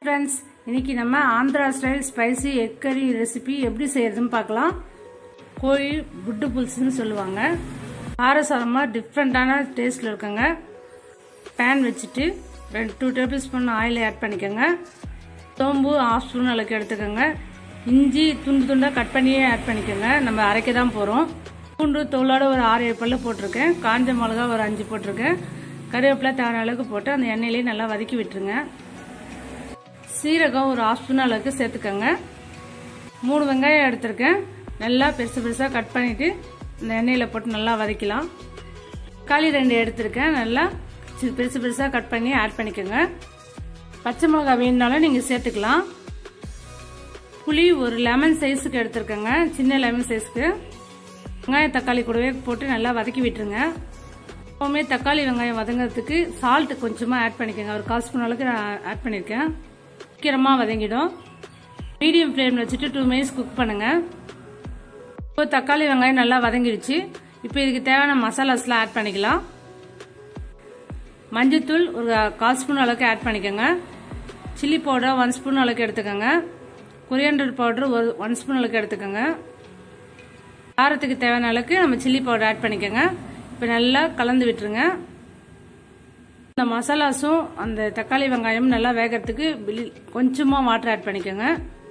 friends இன்னைக்கு நம்ம Andhra style spicy egg curry recipe எப்படி செய்யறதுன்னு பார்க்கலாம் கோழி புட்டு புல்ஸ்னு சொல்லுவாங்க காரசாரமாக டிஃப்ரெண்ட்டான டேஸ்ட்டில் இருக்குங்க பேன் வச்சுட்டு ரெண்டு two table spoon oil add பண்ணிக்கோங்க சோம்பு ஆஃப் ஸ்பூன் அளவுக்கு எடுத்துக்கோங்க இஞ்சி துண்டு துண்டாக கட் பண்ணியே ஆட் பண்ணிக்கோங்க நம்ம அரைக்க தான் போகிறோம் பூண்டு தோலோட ஒரு ஆறு ஏழு பல்லு போட்டிருக்கேன் காஞ்ச மிளகா ஒரு அஞ்சு போட்டிருக்கேன் கருவேப்பிலை தேவையான அளவுக்கு போட்டு அந்த எண்ணெயிலேயே நல்லா வதக்கி விட்டுருங்க சீரகம் ஒரு ஆஃப் ஸ்பூன் அளவுக்கு சேர்த்துக்கோங்க மூணு வெங்காயம் எடுத்திருக்கேன் நல்லா பெருசு பெருசாக கட் பண்ணிவிட்டு இந்த எண்ணெயில் போட்டு நல்லா வதக்கலாம் தக்காளி ரெண்டு எடுத்திருக்கேன் நல்லா சி- பெருசு பெருசாக கட் பண்ணி ஆட் பண்ணிக்கோங்க பச்சை மிளகாய் வேணுனாலும் நீங்கள் சேர்த்துக்கலாம் புளி ஒரு லெமன் சைஸுக்கு எடுத்திருக்கேங்க சின்ன லெமன் சைஸ்க்கு வெங்காயம் தக்காளி கூடவே போட்டு நல்லா வதக்கி விட்டுருங்க எப்பவுமே தக்காளி வெங்காயம் வதங்கிறதுக்கு சால்ட் கொஞ்சமாக ஆட் பண்ணிக்கோங்க ஒரு கால் ஸ்பூன் அளவுக்கு நான் ஆட் பண்ணியிருக்கேன் சீக்கிரமாக வதங்கிடும் மீடியம் ஃப்ளேமில் வச்சுட்டு டூ மினிட்ஸ் குக் பண்ணுங்க இப்போ தக்காளி வெங்காயம் நல்லா வதங்கிடுச்சு இப்போ இதுக்கு தேவையான மசாலாஸ்லாம் ஆட் பண்ணிக்கலாம் மஞ்சத்தூள் ஒரு கால் ஸ்பூன் அளவுக்கு ஆட் பண்ணிக்கோங்க சில்லி பவுடர் ஒன் ஸ்பூன் அளவுக்கு எடுத்துக்கோங்க கொரியண்டர் பவுடர் ஒரு ஒன் ஸ்பூன் அளவுக்கு எடுத்துக்கோங்க காரத்துக்கு தேவையான அளவுக்கு நம்ம சில்லி பவுடர் ஆட் பண்ணிக்கோங்க இப்போ நல்லா கலந்து விட்டுருங்க இந்த மசாலாஸும் அந்த தக்காளி வெங்காயம் நல்லா வேகிறதுக்கு பிலி- கொஞ்சமா வாட்டர் ஆட் பண்ணிக்கோங்க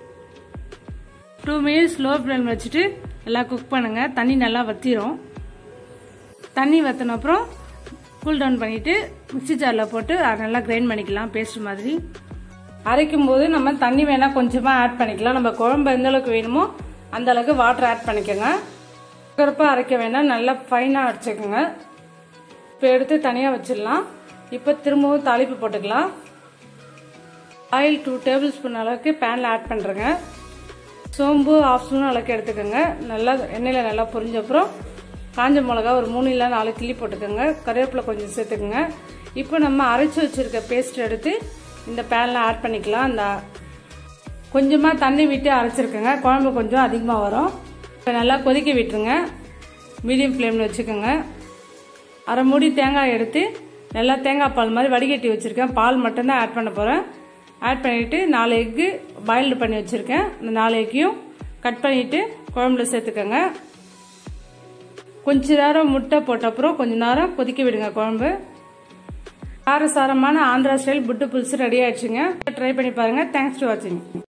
டூ மினிட்ஸ் ஸ்லோ ஃப்ளேம் வச்சுட்டு நல்லா குக் பண்ணுங்க தண்ணி நல்லா வத்திரும் தண்ணி வத்தின அப்புறம் கூல் டவுன் பண்ணிட்டு மிக்ஸி ஜாரில் போட்டு அதை நல்லா கிரைண்ட் பண்ணிக்கலாம் பேஸ்ட் மாதிரி அரைக்கும் போது நம்ம தண்ணி வேணா கொஞ்சமா ஆட் பண்ணிக்கலாம் நம்ம குழம்பு எந்த அளவுக்கு வேணுமோ அந்த அளவுக்கு வாட்டர் ஆட் பண்ணிக்கோங்க கருப்பாக அரைக்க வேண்டாம் நல்லா ஃபைனாக அரைச்சிக்கோங்க இப்போ எடுத்து தனியாக வச்சிடலாம் இப்போ திரும்பவும் தாளிப்பு போட்டுக்கலாம் ஆயில் டூ டேபிள் ஸ்பூன் அளவுக்கு பேனில் ஆட் பண்ணுறேங்க சோம்பு ஆஃப் ஸ்பூன் அளவுக்கு எடுத்துக்கோங்க நல்லா எண்ணெயில் நல்லா பொரிஞ்ச அப்புறம் காஞ்ச மிளகா ஒரு மூணு இல்லை நாலு கிள்ளி போட்டுக்கோங்க கருவேப்பிலை கொஞ்சம் சேர்த்துக்கோங்க இப்போ நம்ம அரைச்சி வச்சிருக்க பேஸ்ட் எடுத்து இந்த பேனில் ஆட் பண்ணிக்கலாம் அந்த கொஞ்சமாக தண்ணி விட்டு அரைச்சிருக்கோங்க குழம்பு கொஞ்சம் அதிகமாக வரும் இப்போ நல்லா கொதிக்க விட்டுருங்க மீடியம் ஃப்ளேமில் வச்சுக்கோங்க அரை மூடி தேங்காய் எடுத்து நல்லா தேங்காய் பால் மாதிரி வடிகட்டி வச்சுருக்கேன் பால் மட்டும்தான் ஆட் பண்ண போகிறேன் ஆட் பண்ணிவிட்டு நாலு எக்கு பாயில்டு பண்ணி வச்சுருக்கேன் இந்த நாலு எக்கையும் கட் பண்ணிவிட்டு குழம்புல சேர்த்துக்கோங்க கொஞ்ச நேரம் முட்டை போட்ட அப்புறம் கொஞ்ச நேரம் கொதிக்க விடுங்க குழம்பு காரசாரமான ஆந்திரா ஸ்டைல் புட்டு புல்ஸ் ரெடி ஆயிடுச்சுங்க ட்ரை பண்ணி பாருங்கள் தேங்க்ஸ் டு வாட்சிங்